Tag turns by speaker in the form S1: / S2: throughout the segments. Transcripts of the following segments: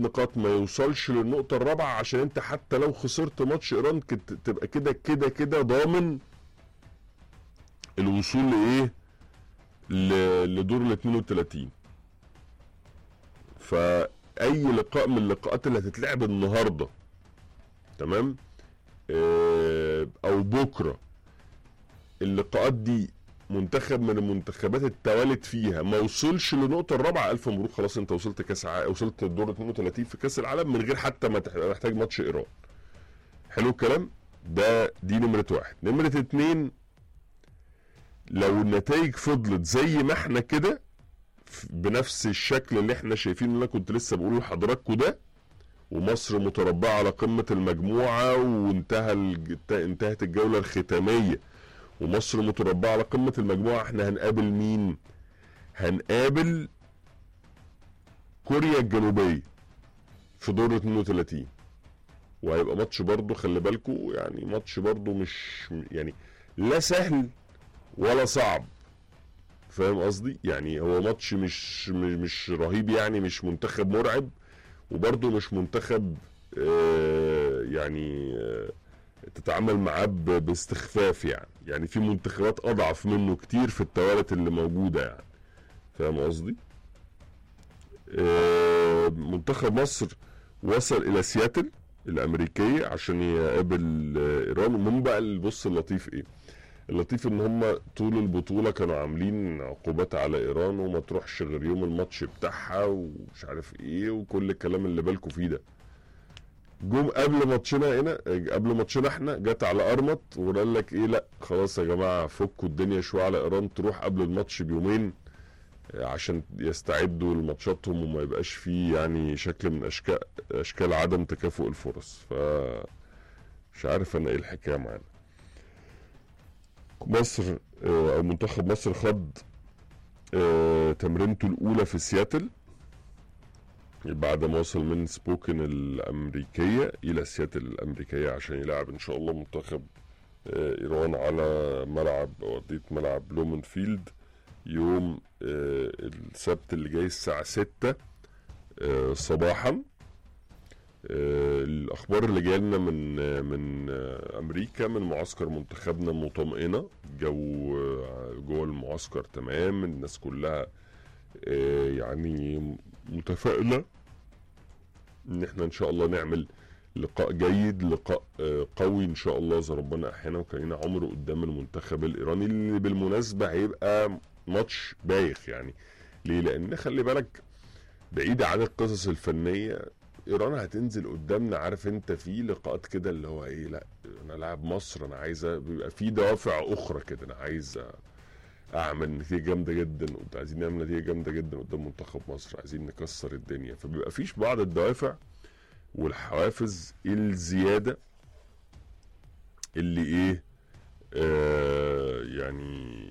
S1: نقاط ما يوصلش للنقطة الرابعة عشان انت حتى لو خسرت ماتش ايران كنت تبقى كده كده كده ضامن الوصول لايه ل- لدور ال 32 فاي لقاء من اللقاءات اللي هتتلعب النهارده تمام آه، او بكره اللقاءات دي منتخب من المنتخبات التوالت فيها ما وصلش للنقطه الرابعه الف مبروك خلاص انت وصلت كاس ع... وصلت الدور 32 في كاس العالم من غير حتى ما تح- محتاج ماتش ايران حلو الكلام ده دي نمره واحد نمره اتنين لو النتائج فضلت زي ما احنا كده ف- بنفس الشكل اللي احنا شايفينه اللي انا كنت لسه بقوله لحضراتكم ده ومصر متربعه على قمه المجموعه وانتهى الج... انتهت الجوله الختاميه ومصر متربعه على قمه المجموعه احنا هنقابل مين؟ هنقابل كوريا الجنوبيه في دور 32 وهيبقى ماتش برضه خلي بالكم يعني ماتش برضه مش يعني لا سهل ولا صعب فاهم قصدي؟ يعني هو ماتش مش مش مش رهيب يعني مش منتخب مرعب وبرضه مش منتخب آه يعني آه تتعامل معاه ب- باستخفاف يعني يعني في منتخبات اضعف منه كتير في التوالت اللي موجوده يعني فاهم قصدي آه، منتخب مصر وصل الى سياتل الامريكيه عشان يقابل آه، ايران ومن بقى البص اللطيف ايه اللطيف ان هم طول البطوله كانوا عاملين عقوبات على ايران وما تروحش غير يوم الماتش بتاعها ومش عارف ايه وكل الكلام اللي بالكم فيه ده جم قبل ماتشنا هنا قبل ماتشنا احنا جت على ارمط وقال لك ايه لا خلاص يا جماعه فكوا الدنيا شويه على ايران تروح قبل الماتش بيومين عشان يستعدوا لماتشاتهم وما يبقاش فيه يعني شكل من اشكال اشكال عدم تكافؤ الفرص ف مش عارف انا ايه الحكايه معانا مصر آه، او منتخب مصر خد آه، تمرينته الاولى في سياتل بعد ما وصل من سبوكن الامريكيه الى سياتل الامريكيه عشان يلعب ان شاء الله منتخب آه، ايران على ملعب او ارضيه ملعب لومنفيلد يوم آه، السبت اللي جاي الساعه 6 آه، صباحا آه، الاخبار اللي جايه لنا من آه، من آه، امريكا من معسكر منتخبنا مطمئنه الجو آه، جوه المعسكر تمام الناس كلها آه، يعني متفائله ان احنا ان شاء الله نعمل لقاء جيد لقاء آه، قوي ان شاء الله اذا ربنا احيانا وكان لنا عمر قدام المنتخب الايراني اللي بالمناسبه هيبقى ماتش بايخ يعني ليه لان خلي بالك بعيد عن القصص الفنيه ايران هتنزل قدامنا عارف انت في لقاءات كده اللي هو ايه لا انا لاعب مصر انا عايز أ- بيبقى في دوافع اخرى كده انا عايز أ- اعمل نتيجه جامده جدا وانت عايزين نعمل نتيجه جامده جدا قدام منتخب مصر عايزين نكسر الدنيا فبيبقى فيش بعض الدوافع والحوافز الزياده اللي ايه آه يعني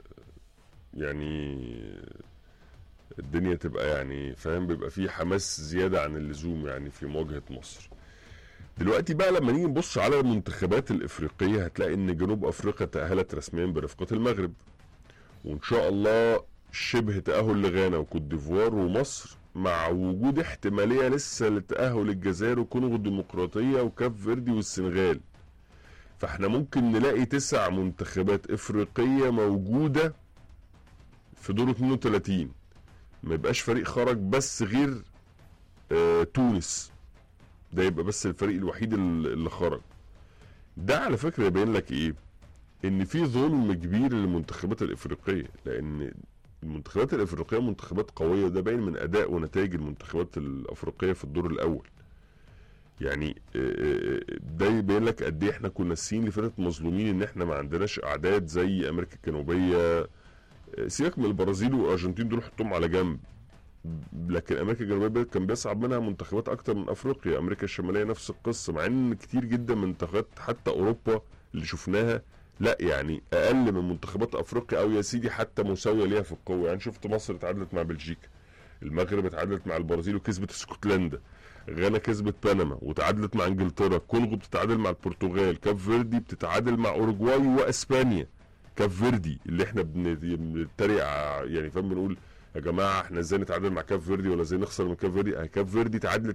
S1: يعني الدنيا تبقى يعني فاهم بيبقى فيه حماس زياده عن اللزوم يعني في مواجهه مصر دلوقتي بقى لما نيجي نبص على المنتخبات الافريقيه هتلاقي ان جنوب افريقيا تاهلت رسميا برفقه المغرب وان شاء الله شبه تاهل لغانا وكوت ديفوار ومصر مع وجود احتماليه لسه لتاهل الجزائر وكونغو الديمقراطيه وكاب فيردي والسنغال فاحنا ممكن نلاقي تسع منتخبات افريقيه موجوده في دور 32 ما يبقاش فريق خرج بس غير آه تونس ده يبقى بس الفريق الوحيد ال- اللي خرج ده على فكره يبين لك ايه ان في ظلم كبير للمنتخبات الافريقيه لان المنتخبات الافريقيه منتخبات قويه ده باين من اداء ونتائج المنتخبات الافريقيه في الدور الاول يعني آه، آه، ده يبين لك قد ايه احنا كنا السين اللي فاتت مظلومين ان احنا ما عندناش اعداد زي امريكا الجنوبيه آه، سيبك من البرازيل والارجنتين دول حطهم على جنب لكن امريكا الجنوبيه كان بيصعب منها منتخبات اكتر من افريقيا امريكا الشماليه نفس القصه مع ان كتير جدا من منتخبات حتى اوروبا اللي شفناها لا يعني اقل من منتخبات افريقيا او يا سيدي حتى مساويه ليها في القوه يعني شفت مصر اتعادلت مع بلجيكا المغرب اتعادلت مع البرازيل وكسبت اسكتلندا غانا كسبت بنما وتعادلت مع انجلترا كونغو بتتعادل مع البرتغال كاب فيردي بتتعادل مع اوروجواي واسبانيا كاب فيردي اللي احنا بن- بنتريق ع- يعني فاهم بنقول يا جماعه احنا ازاي نتعادل مع كاب فيردي ولا ازاي نخسر من كاب فيردي آه، كاب فيردي تعادلت